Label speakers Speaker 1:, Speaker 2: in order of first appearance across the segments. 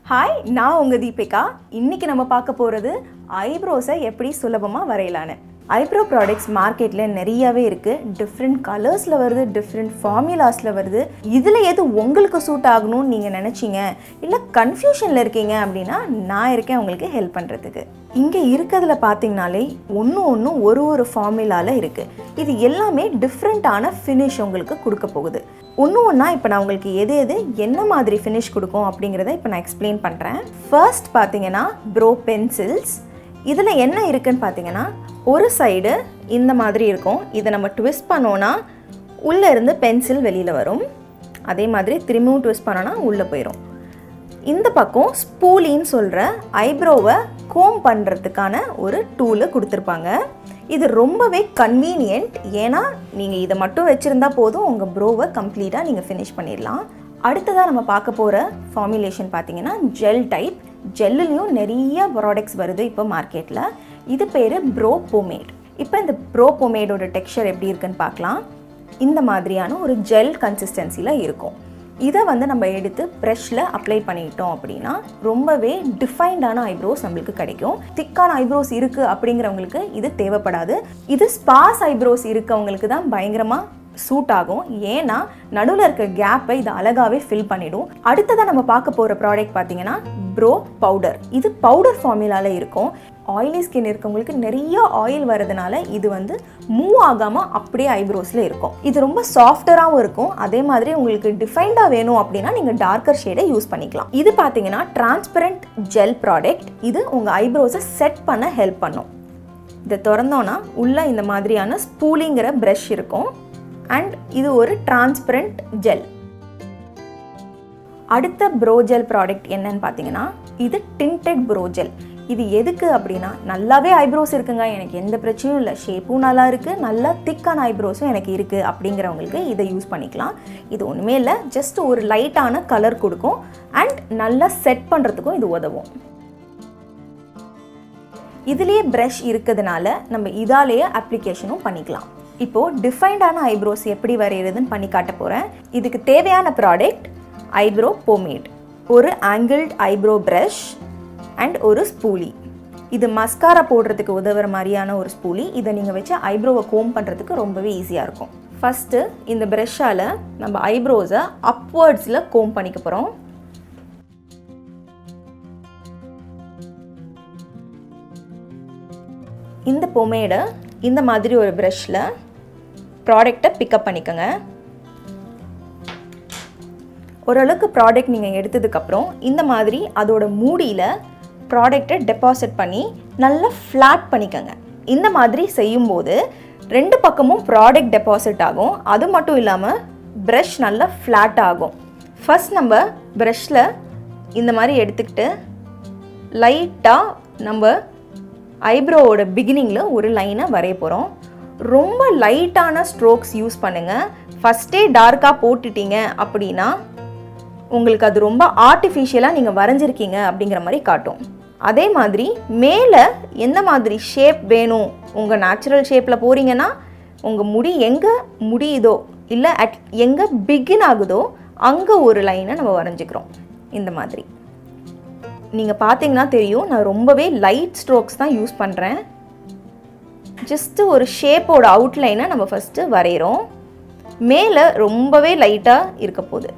Speaker 1: hi நான் உங்கள் தீபிகா இன்னைக்கு நம்ம பார்க்க போகிறது ஐப்ரோஸை எப்படி சுலபமாக வரையலான்னு ஐப்ரோ ப்ராடக்ட்ஸ் மார்க்கெட்டில் நிறையவே இருக்குது டிஃப்ரெண்ட் கலர்ஸில் வருது டிஃப்ரெண்ட் ஃபார்முலாஸில் வருது இதில் எது உங்களுக்கு சூட் ஆகணும்னு நீங்கள் நினச்சிங்க இல்லை கன்ஃபியூஷனில் இருக்கீங்க அப்படின்னா நான் இருக்கேன் உங்களுக்கு ஹெல்ப் பண்ணுறதுக்கு இங்கே இருக்கிறதுல பார்த்தீங்கனாலே ஒன்று ஒன்று ஒரு ஒரு ஃபார்முலாவில் இருக்குது இது எல்லாமே டிஃப்ரெண்ட்டான ஃபினிஷ் உங்களுக்கு கொடுக்க போகுது ஒன்று ஒன்றா இப்போ நான் உங்களுக்கு எது எது என்ன மாதிரி ஃபினிஷ் கொடுக்கும் அப்படிங்கிறத இப்போ நான் எக்ஸ்பிளைன் பண்ணுறேன் ஃபர்ஸ்ட் பார்த்தீங்கன்னா ப்ரோ பென்சில்ஸ் இதில் என்ன இருக்குன்னு பார்த்தீங்கன்னா ஒரு சைடு இந்த மாதிரி இருக்கும் இதை நம்ம ட்விஸ்ட் பண்ணோன்னா உள்ளே இருந்து பென்சில் வெளியில் வரும் அதே மாதிரி திரும்பவும் ட்விஸ்ட் பண்ணோன்னா உள்ளே போயிடும் இந்த பக்கம் ஸ்பூலின்னு சொல்கிற ஐப்ரோவை கோம் பண்ணுறதுக்கான ஒரு டூலு கொடுத்துருப்பாங்க இது ரொம்பவே கன்வீனியன்ட் ஏன்னா நீங்கள் இதை மட்டும் வச்சுருந்தா போதும் உங்கள் ப்ரோவை கம்ப்ளீட்டாக நீங்கள் ஃபினிஷ் பண்ணிடலாம் அடுத்ததாக நம்ம பார்க்க போகிற ஃபார்முலேஷன் பார்த்தீங்கன்னா ஜெல் டைப் ஜெல்லுலேயும் நிறைய ப்ராடக்ட்ஸ் வருது இப்போ மார்க்கெட்டில் இது பேர் ப்ரோ பொமேட் இப்போ இந்த ப்ரோ பொமேடோட டெக்ஸ்சர் எப்படி இருக்குன்னு பார்க்கலாம் இந்த மாதிரியான ஒரு ஜெல் கன்சிஸ்டன்சியில் இருக்கும் இதை வந்து நம்ம எடுத்து ப்ரெஷ்ஷில் அப்ளை பண்ணிட்டோம் அப்படின்னா ரொம்பவே டிஃபைன்டான ஐப்ரோஸ் நம்மளுக்கு கிடைக்கும் திக்கான ஐப்ரோஸ் இருக்குது அப்படிங்கிறவங்களுக்கு இது தேவைப்படாது இது ஸ்பாஸ் ஐப்ரோஸ் இருக்கவங்களுக்கு தான் பயங்கரமாக சூட் ஆகும் ஏன்னா நடுவில் இருக்க கேப்பை இது அழகாகவே ஃபில் பண்ணிடும் அடுத்ததாக நம்ம பார்க்க போகிற ப்ராடக்ட் பார்த்தீங்கன்னா ப்ரோ பவுடர் இது பவுடர் ஃபார்முலாவில் இருக்கும் ஆயிலி ஸ்கின் இருக்கவங்களுக்கு நிறைய ஆயில் வரதுனால இது வந்து மூவ் ஆகாமல் அப்படியே ஐப்ரோஸில் இருக்கும் இது ரொம்ப சாஃப்டராகவும் இருக்கும் அதே மாதிரி உங்களுக்கு டிஃபைன்டாக வேணும் அப்படின்னா நீங்கள் டார்க்கர் ஷேடை யூஸ் பண்ணிக்கலாம் இது பார்த்தீங்கன்னா டிரான்ஸ்பரண்ட் ஜெல் ப்ராடக்ட் இது உங்கள் ஐப்ரோஸை செட் பண்ண ஹெல்ப் பண்ணும் இதை திறந்தோன்னா உள்ள இந்த மாதிரியான ஸ்பூலிங்கிற ப்ரஷ் இருக்கும் அண்ட் இது ஒரு டிரான்ஸ்பரண்ட் ஜெல் அடுத்த ப்ரோஜெல் ப்ராடக்ட் என்னன்னு பார்த்தீங்கன்னா இது டிண்டட் ப்ரோஜெல் இது எதுக்கு அப்படின்னா நல்லாவே ஐப்ரோஸ் இருக்குங்க எனக்கு எந்த பிரச்சனையும் இல்லை ஷேப்பும் நல்லா இருக்குது நல்லா திக்கான ஐப்ரோஸும் எனக்கு இருக்குது அப்படிங்கிறவங்களுக்கு இதை யூஸ் பண்ணிக்கலாம் இது ஒன்றுமே இல்லை ஜஸ்ட் ஒரு லைட்டான கலர் கொடுக்கும் அண்ட் நல்லா செட் பண்ணுறதுக்கும் இது உதவும் இதுலேயே ப்ரஷ் இருக்கிறதுனால நம்ம இதாலேயே அப்ளிகேஷனும் பண்ணிக்கலாம் இப்போது டிஃபைன்டான ஐப்ரோஸ் எப்படி வரைகிறதுன்னு பண்ணி காட்ட போகிறேன் இதுக்கு தேவையான ப்ராடக்ட் ஐப்ரோ போமேட் ஒரு ஆங்கிள்ட் ஐப்ரோ ப்ரஷ் அண்ட் ஒரு ஸ்பூலி இது மஸ்காரா போடுறதுக்கு உதவுற மாதிரியான ஒரு ஸ்பூலி இதை நீங்கள் வச்சு ஐப்ரோவை கோம் பண்ணுறதுக்கு ரொம்பவே ஈஸியாக இருக்கும் ஃபஸ்ட்டு இந்த ப்ரெஷ்ஷால் நம்ம ஐப்ரோஸை அப்வர்ட்ஸில் கோம் பண்ணிக்க போகிறோம் இந்த பொமேடை இந்த மாதிரி ஒரு ப்ரஷில் ப்ராடக்டை பிக்கப் பண்ணிக்கோங்க ஓரளவுக்கு ப்ராடக்ட் நீங்கள் எடுத்ததுக்கப்புறம் இந்த மாதிரி அதோட மூடியில் ப்ராடக்டை டெபாசிட் பண்ணி நல்லா ஃப்ளாட் பண்ணிக்கோங்க இந்த மாதிரி செய்யும்போது ரெண்டு பக்கமும் ப்ராடக்ட் டெபாசிட் ஆகும் அது மட்டும் இல்லாமல் ப்ரஷ் நல்லா ஃப்ளாட் ஆகும் ஃபஸ்ட் நம்ம ப்ரஷில் இந்த மாதிரி எடுத்துக்கிட்டு லைட்டாக நம்ம ஐப்ரோவோட பிகினிங்கில் ஒரு லைனை வரைய போகிறோம் ரொம்ப லைட்டான ஸ்ட்ரோக்ஸ் யூஸ் பண்ணுங்கள் ஃபஸ்ட்டே டார்க்காக போட்டுட்டீங்க அப்படின்னா உங்களுக்கு அது ரொம்ப ஆர்டிஃபிஷியலாக நீங்கள் வரைஞ்சிருக்கீங்க அப்படிங்கிற மாதிரி காட்டும் அதே மாதிரி மேலே எந்த மாதிரி ஷேப் வேணும் உங்கள் நேச்சுரல் ஷேப்பில் போகிறீங்கன்னா உங்கள் முடி எங்கே முடியுதோ இல்லை அட் எங்கே பிகின் ஆகுதோ அங்கே ஒரு லைனை நம்ம வரைஞ்சிக்கிறோம் இந்த மாதிரி நீங்கள் பார்த்தீங்கன்னா தெரியும் நான் ரொம்பவே லைட் ஸ்ட்ரோக்ஸ் தான் யூஸ் பண்ணுறேன் ஜஸ்ட்டு ஒரு ஷேப்போட அவுட்லைனை நம்ம ஃபஸ்ட்டு வரைகிறோம் மேலே ரொம்பவே லைட்டாக இருக்க போகுது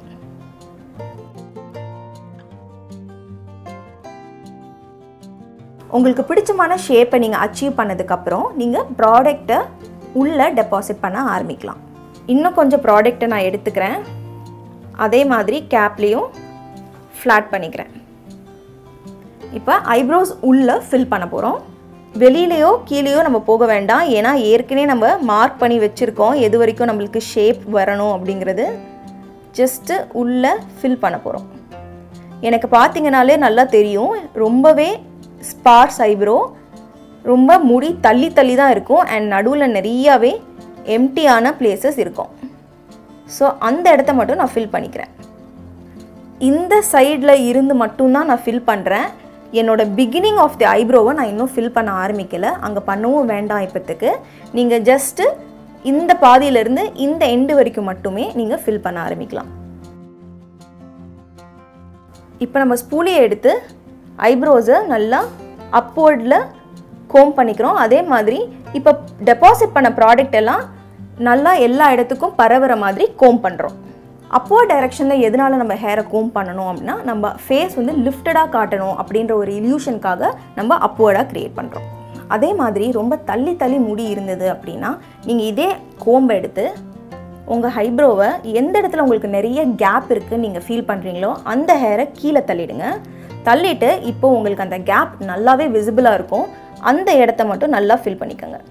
Speaker 1: உங்களுக்கு பிடிச்சமான ஷேப்பை நீங்கள் அச்சீவ் பண்ணதுக்கப்புறம் நீங்கள் ப்ராடக்டை உள்ளே டெபாசிட் பண்ண ஆரம்பிக்கலாம் இன்னும் கொஞ்சம் ப்ராடக்டை நான் எடுத்துக்கிறேன் அதே மாதிரி கேப்லேயும் ஃப்ளாட் பண்ணிக்கிறேன் இப்போ ஐப்ரோஸ் உள்ளே ஃபில் பண்ண போகிறோம் வெளியிலையோ கீழேயோ நம்ம போக வேண்டாம் ஏன்னா ஏற்கனவே நம்ம மார்க் பண்ணி வச்சுருக்கோம் எது வரைக்கும் நம்மளுக்கு ஷேப் வரணும் அப்படிங்கிறது ஜஸ்ட்டு உள்ளே ஃபில் பண்ண போகிறோம் எனக்கு பார்த்தீங்கனாலே நல்லா தெரியும் ரொம்பவே ஸ்பார்ஸ் ஐப்ரோ ரொம்ப முடி தள்ளி தள்ளி தான் இருக்கும் அண்ட் நடுவில் நிறையாவே எம்டியான பிளேசஸ் இருக்கும் ஸோ அந்த இடத்த மட்டும் நான் ஃபில் பண்ணிக்கிறேன் இந்த சைடில் இருந்து மட்டும்தான் நான் ஃபில் பண்ணுறேன் என்னோட பிகினிங் ஆஃப் தி ஐப்ரோவை நான் இன்னும் ஃபில் பண்ண ஆரம்பிக்கலை அங்கே பண்ணவும் வேண்டாம் இப்போத்துக்கு நீங்கள் ஜஸ்ட்டு இந்த பாதியிலேருந்து இந்த எண்டு வரைக்கும் மட்டுமே நீங்கள் ஃபில் பண்ண ஆரம்பிக்கலாம் இப்போ நம்ம ஸ்பூலியை எடுத்து ஐப்ரோஸை நல்லா அப்வர்டில் கோம் பண்ணிக்கிறோம் அதே மாதிரி இப்போ டெபாசிட் பண்ண ப்ராடக்ட் எல்லாம் நல்லா எல்லா இடத்துக்கும் பரவுற மாதிரி கோம் பண்ணுறோம் அப்போர்ட் டைரெக்ஷனில் எதனால நம்ம ஹேரை கோம் பண்ணணும் அப்படின்னா நம்ம ஃபேஸ் வந்து லிஃப்டடாக காட்டணும் அப்படின்ற ஒரு இல்யூஷனுக்காக நம்ம அப்போர்டாக க்ரியேட் பண்ணுறோம் அதே மாதிரி ரொம்ப தள்ளி தள்ளி முடி இருந்தது அப்படின்னா நீங்கள் இதே கோம்பை எடுத்து உங்கள் ஹைப்ரோவை எந்த இடத்துல உங்களுக்கு நிறைய கேப் இருக்குன்னு நீங்கள் ஃபீல் பண்ணுறீங்களோ அந்த ஹேரை கீழே தள்ளிடுங்க தள்ளிட்டு இப்போ உங்களுக்கு அந்த கேப் நல்லாவே விசிபிளாக இருக்கும் அந்த இடத்த மட்டும் நல்லா ஃபில் பண்ணிக்கோங்க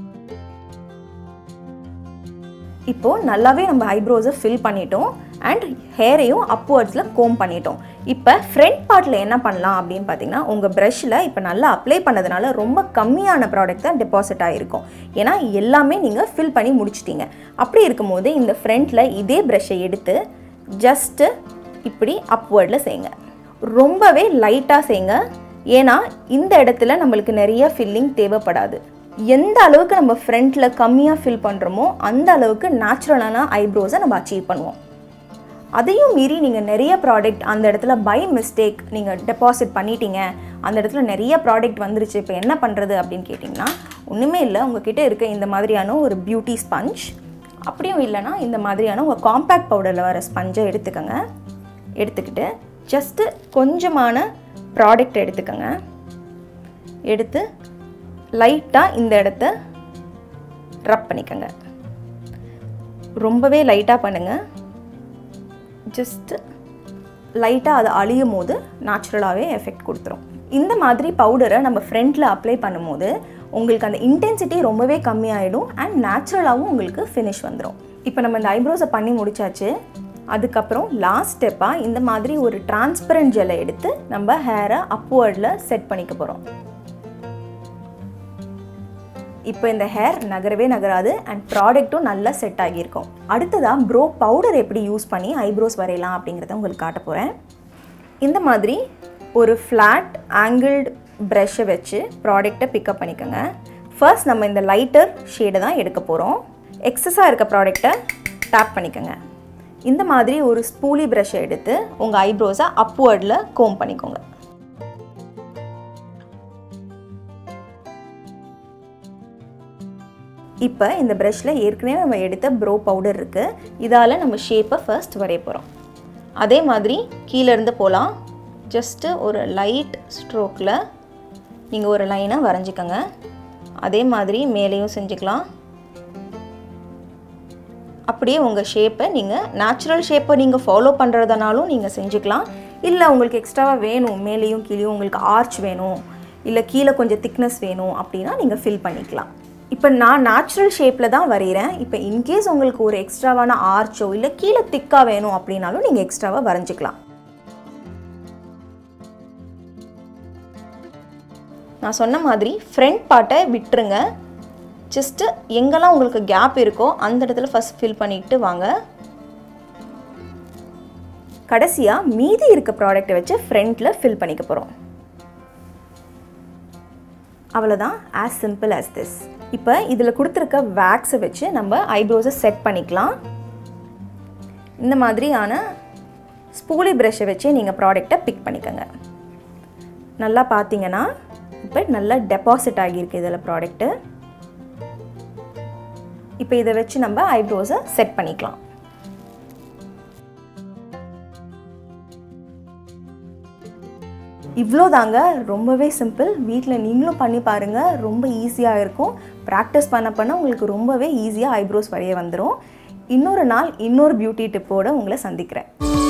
Speaker 1: இப்போது நல்லாவே நம்ம ஐப்ரோஸை ஃபில் பண்ணிட்டோம் அண்ட் ஹேரையும் அப்வர்ட்ஸில் கோம் பண்ணிட்டோம் இப்போ ஃப்ரண்ட் பார்ட்டில் என்ன பண்ணலாம் அப்படின்னு பார்த்தீங்கன்னா உங்கள் ப்ரஷ்ஷில் இப்போ நல்லா அப்ளை பண்ணதுனால ரொம்ப கம்மியான ப்ராடக்ட் தான் டெபாசிட் ஆகிருக்கும் ஏன்னா எல்லாமே நீங்கள் ஃபில் பண்ணி முடிச்சிட்டீங்க அப்படி இருக்கும்போது இந்த ஃப்ரண்ட்டில் இதே ப்ரஷ்ஷை எடுத்து ஜஸ்ட்டு இப்படி அப்வர்டில் செய்யுங்க ரொம்பவே லைட்டாக செய்யுங்க ஏன்னா இந்த இடத்துல நம்மளுக்கு நிறைய ஃபில்லிங் தேவைப்படாது எந்த அளவுக்கு நம்ம ஃப்ரண்ட்டில் கம்மியாக ஃபில் பண்ணுறோமோ அந்த அளவுக்கு நேச்சுரலான ஐப்ரோஸை நம்ம அச்சீவ் பண்ணுவோம் அதையும் மீறி நீங்கள் நிறைய ப்ராடக்ட் அந்த இடத்துல பை மிஸ்டேக் நீங்கள் டெபாசிட் பண்ணிட்டீங்க அந்த இடத்துல நிறைய ப்ராடக்ட் வந்துருச்சு இப்போ என்ன பண்ணுறது அப்படின்னு கேட்டிங்கன்னா ஒன்றுமே இல்லை உங்ககிட்ட இருக்க இந்த மாதிரியான ஒரு பியூட்டி ஸ்பஞ்ச் அப்படியும் இல்லைன்னா இந்த மாதிரியான உங்கள் காம்பேக்ட் பவுடரில் வர ஸ்பஞ்சை எடுத்துக்கோங்க எடுத்துக்கிட்டு ஜஸ்ட்டு கொஞ்சமான ப்ராடக்ட் எடுத்துக்கோங்க எடுத்து லைட்டாக இந்த இடத்த ரப் பண்ணிக்கோங்க ரொம்பவே லைட்டாக பண்ணுங்கள் ஜஸ்ட்டு லைட்டாக அது அழியும் போது நேச்சுரலாகவே எஃபெக்ட் கொடுத்துரும் இந்த மாதிரி பவுடரை நம்ம ஃப்ரண்ட்டில் அப்ளை பண்ணும்போது உங்களுக்கு அந்த இன்டென்சிட்டி ரொம்பவே கம்மியாயிடும் அண்ட் நேச்சுரலாகவும் உங்களுக்கு ஃபினிஷ் வந்துடும் இப்போ நம்ம இந்த ஐப்ரோஸை பண்ணி முடிச்சாச்சு அதுக்கப்புறம் லாஸ்ட் ஸ்டெப்பாக இந்த மாதிரி ஒரு டிரான்ஸ்பரண்ட் ஜெல்லை எடுத்து நம்ம ஹேரை அப்வர்டில் செட் பண்ணிக்க போகிறோம் இப்போ இந்த ஹேர் நகரவே நகராது அண்ட் ப்ராடக்ட்டும் நல்லா செட் ஆகியிருக்கும் அடுத்ததாக ப்ரோ பவுடர் எப்படி யூஸ் பண்ணி ஐப்ரோஸ் வரையலாம் அப்படிங்கிறத உங்களுக்கு காட்ட போகிறேன் இந்த மாதிரி ஒரு ஃப்ளாட் ஆங்கிள்டு ப்ரஷ்ஷை வச்சு ப்ராடக்டை பிக்கப் பண்ணிக்கோங்க ஃபர்ஸ்ட் நம்ம இந்த லைட்டர் ஷேடை தான் எடுக்க போகிறோம் எக்ஸஸாக இருக்க ப்ராடக்டை டேப் பண்ணிக்கோங்க இந்த மாதிரி ஒரு ஸ்பூலி ப்ரஷ்ஷை எடுத்து உங்கள் ஐப்ரோஸை அப்வர்டில் கோம் பண்ணிக்கோங்க இப்போ இந்த ப்ரஷ்ஷில் ஏற்கனவே நம்ம எடுத்த ப்ரோ பவுடர் இருக்குது இதால் நம்ம ஷேப்பை ஃபர்ஸ்ட் வரைய போகிறோம் அதே மாதிரி கீழேருந்து போகலாம் ஜஸ்ட்டு ஒரு லைட் ஸ்ட்ரோக்கில் நீங்கள் ஒரு லைனை வரைஞ்சிக்கோங்க அதே மாதிரி மேலேயும் செஞ்சுக்கலாம் அப்படியே உங்கள் ஷேப்பை நீங்கள் நேச்சுரல் ஷேப்பை நீங்கள் ஃபாலோ பண்ணுறதுனாலும் நீங்கள் செஞ்சுக்கலாம் இல்லை உங்களுக்கு எக்ஸ்ட்ராவாக வேணும் மேலேயும் கீழேயும் உங்களுக்கு ஆர்ச் வேணும் இல்லை கீழே கொஞ்சம் திக்னஸ் வேணும் அப்படின்னா நீங்கள் ஃபில் பண்ணிக்கலாம் இப்போ நான் நேச்சுரல் ஷேப்பில் தான் வரைகிறேன் இப்போ இன்கேஸ் உங்களுக்கு ஒரு எக்ஸ்ட்ராவான ஆர்ச்சோ இல்லை கீழே திக்காக வேணும் அப்படின்னாலும் நீங்கள் எக்ஸ்ட்ராவாக வரைஞ்சிக்கலாம் நான் சொன்ன மாதிரி ஃப்ரண்ட் பார்ட்டை விட்டுருங்க ஜஸ்ட்டு எங்கெல்லாம் உங்களுக்கு கேப் இருக்கோ அந்த இடத்துல ஃபஸ்ட் ஃபில் பண்ணிட்டு வாங்க கடைசியாக மீதி இருக்க ப்ராடக்ட்டை வச்சு ஃப்ரண்ட்டில் ஃபில் பண்ணிக்க போகிறோம் அவ்வளோதான் ஆஸ் சிம்பிள் ஆஸ் திஸ் இப்போ இதில் கொடுத்துருக்க வேக்ஸை வச்சு நம்ம ஐப்ரோஸை செட் பண்ணிக்கலாம் இந்த மாதிரியான ஸ்பூலி ப்ரஷ்ஷை வச்சு நீங்கள் ப்ராடக்டை பிக் பண்ணிக்கோங்க நல்லா பார்த்தீங்கன்னா இப்போ நல்லா டெபாசிட் ஆகியிருக்கு இதில் ப்ராடக்ட்டு இப்போ இதை வச்சு நம்ம ஐப்ரோஸை செட் பண்ணிக்கலாம் இவ்வளோ தாங்க ரொம்பவே சிம்பிள் வீட்டில் நீங்களும் பண்ணி பாருங்கள் ரொம்ப ஈஸியாக இருக்கும் ப்ராக்டிஸ் பண்ண பண்ண உங்களுக்கு ரொம்பவே ஈஸியாக ஐப்ரோஸ் வரைய வந்துடும் இன்னொரு நாள் இன்னொரு பியூட்டி டிப்போடு உங்களை சந்திக்கிறேன்